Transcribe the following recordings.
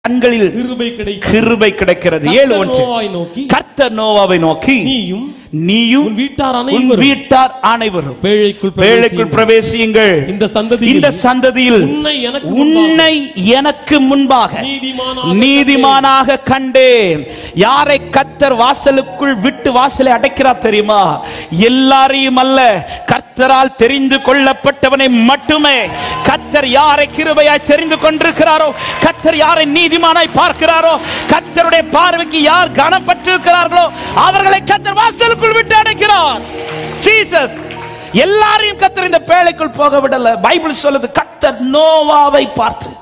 கண்களில் கிருபை கிடைக்கும் கிருபை கிடைக்கிறது ஏழு கர்த்தர் ஒன்று நோவாவை நோக்கி கர்த்தர் நோவாவை நோக்கி நீயும் நீயும் உன் வீட்டார் உன் அனைவரும் வீட்டார் அனைவரும் பேழைக்குள் பேழைக்குள் பிரவேசியுங்கள் இந்த சந்ததியில் இந்த சந்ததியில் உன்னை எனக்கு உன்னை எனக்கு முன்பாக நீதிமானாக நீதிமானாக கண்டேன் யாரை கத்தர் வாசலுக்குள் விட்டு வாசலை அடைக்கிறார் தெரியுமா எல்லாரையும் அல்ல கர்த்தரால் தெரிந்து கொள்ளப்பட்டவனை மட்டுமே கத்தர் யாரை கிருபையாய் தெரிந்து கொண்டிருக்கிறாரோ கத்தர் யாரை நீதிமானாய் பார்க்கிறாரோ கத்தருடைய பார்வைக்கு யார் கனப்பட்டிருக்கிறார்களோ அவர்களை கத்தர் வாசலுக்குள் விட்டு அடைக்கிறார் ஜீசஸ் எல்லாரையும் கத்தர் இந்த பேழைக்குள் போக விடல பைபிள் சொல்லுது கத்தர் நோவாவை பார்த்து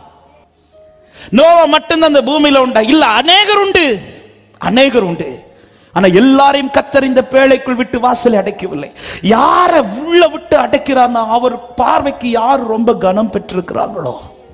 நோவா மட்டும்தான் அந்த பூமியில உண்டா இல்ல அநேகர் உண்டு அநேகர் உண்டு ஆனா எல்லாரையும் கத்தர் இந்த பேழைக்குள் விட்டு வாசலை அடைக்கவில்லை யார உள்ள விட்டு அடைக்கிறார்னா அவர் பார்வைக்கு யார் ரொம்ப கனம் பெற்றிருக்கிறார்களோ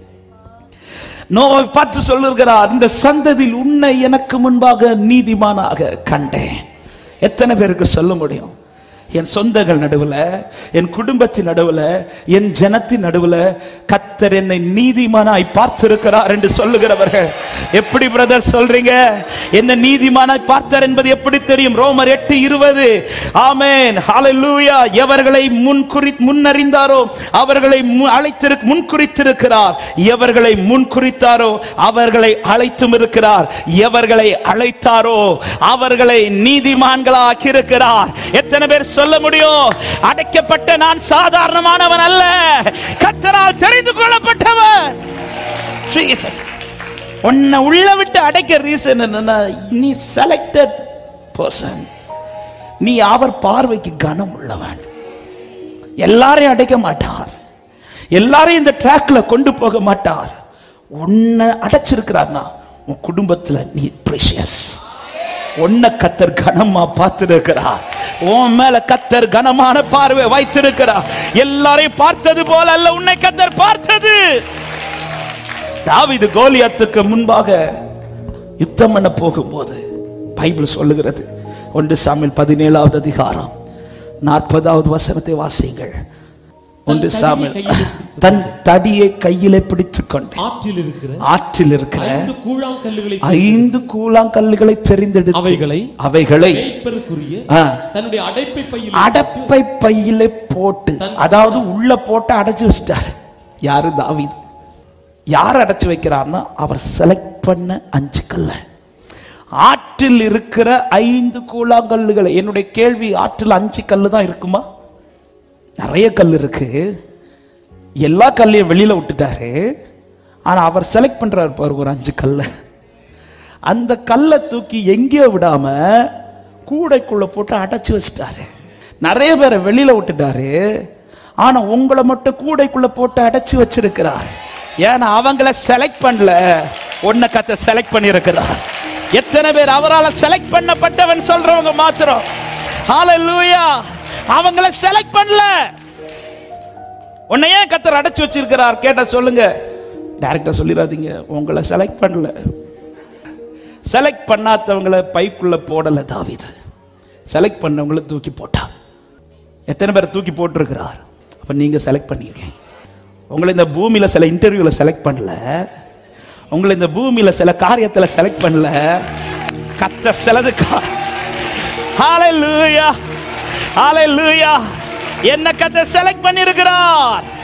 நோவை பார்த்து சொல்லுகிறார் இந்த சந்ததியில் உன்னை எனக்கு முன்பாக நீதிமானாக கண்டேன் எத்தனை பேருக்கு சொல்ல முடியும் என் சொந்தங்கள் நடுவுல என் குடும்பத்தின் நடுவுல என் ஜனத்தின் நடுவுல கத்தர் என்னை நீதிமானாய் பார்த்திருக்கிறார் என்று சொல்லுகிறவர்கள் எப்படி பிரதர் சொல்றீங்க என்ன நீதிமானாய் பார்த்தார் என்பது எப்படி தெரியும் ரோமர் எட்டு இருபது ஆமென் ஹalleluya எவர்களை முன்குறி முன்னறிந்தாரோ அவர்களை மு- அழைத்திரு முன்குறித்திருக்கிறார் எவர்களை முன்குறித்தாரோ அவர்களை அழைத்தும் இருக்கிறார் எவர்களை அழைத்தாரோ அவர்களை நீதிமான்களாக்கி இருக்கிறார் எத்தனை பேர் சொல்ல முடியும் அடைக்கப்பட்ட நான் சாதாரணமானவன் அல்ல கத்தரால் தெரிந்து கொள்ளப்பட்டவன் Jesus. உன்னை உள்ள விட்டு அடைக்க ரீசன் என்னன்னா நீ செலக்டட் பர்சன் நீ அவர் பார்வைக்கு கனம் உள்ளவன் எல்லாரையும் அடைக்க மாட்டார் எல்லாரையும் இந்த ட்ராக்ல கொண்டு போக மாட்டார் உன்னை அடைச்சிருக்கிறார்னா உன் குடும்பத்துல நீ ப்ரெஷியஸ் உன்னை கத்தர் கனமா பார்த்திருக்கிறார் உன் மேல கத்தர் கனமான பார்வை வைத்திருக்கிறார் எல்லாரையும் பார்த்தது போல அல்ல உன்னை கத்தர் பார்த்தது தாவீது கோலியாத்துக்கு முன்பாக யுத்தம் பண்ண போகும்போது பைபிள் சொல்லுகிறது ஒன்று சாமியில் பதினேழாவது அதிகாரம் நாற்பதாவது வசனத்தை வாசியுங்கள் ஒன்று சாமியில் தன் தடியை கையிலே பிடித்துக் கொண்டு ஆற்றில் இருக்கிற ஆற்றில் இருக்கிற ஐந்து கூழாங்கல்லுகளை ஐந்து கூழாங்கல்லுகளை தெரிந்தெடுத்து அவைகளை அவைகளை மேய்ப்பருக்குரிய ஆ, தன்னுடைய அடைப்பை பையில் அடப்பை பையிலே போட்டு அதாவது உள்ள போட்டு அடைச்சு வச்சிட்டாரு யாரு தாவீது யார் அடைச்சு வைக்கிறார்னா அவர் செலக்ட் பண்ண அஞ்சு கல்ல ஆற்றில் இருக்கிற ஐந்து கூழாங்கல்லுகளை என்னுடைய கேள்வி ஆற்றில் அஞ்சு கல்லு தான் இருக்குமா நிறைய கல் இருக்கு எல்லா கல்லையும் வெளியில விட்டுட்டாரு ஆனா அவர் செலக்ட் பண்றாரு பாருங்க ஒரு அஞ்சு கல்ல அந்த கல்லை தூக்கி எங்கேயோ விடாம கூடைக்குள்ள போட்டு அடைச்சு வச்சிட்டாரு நிறைய பேரை வெளியில விட்டுட்டாரு ஆனா உங்களை மட்டும் கூடைக்குள்ள போட்டு அடைச்சு வச்சிருக்கிறார் ஏன்னா அவங்கள செலக்ட் பண்ணல உன்னை கத்த செலக்ட் பண்ணியிருக்கிறார் எத்தனை பேர் அவரால் செலக்ட் பண்ணப்பட்டவன் சொல்றவங்க மாத்திரம் ஹalleluya அவங்கள செலக்ட் பண்ணல உன்னை ஏன் கத்தர் அடைச்சு வச்சிருக்கிறார் கேட்டா சொல்லுங்க டைரக்டா சொல்லிடாதீங்க உங்களை செலக்ட் பண்ணல செலக்ட் பண்ணாதவங்களை பைக்குள்ள போடல தாவீது செலக்ட் பண்ணவங்கள தூக்கி போட்டான் எத்தனை பேர் தூக்கி போட்டிருக்கிறார் அப்ப நீங்க செலக்ட் பண்ணியிருக்கீங்க உங்களை இந்த பூமியில சில இன்டர்வியூல செலக்ட் பண்ணல உங்களை இந்த பூமியில சில காரியத்துல செலக்ட் பண்ணல கத்த சிலது ஹalleluya ஹalleluya என்ன கத்த செலக்ட் பண்ணியிருக்கிறார்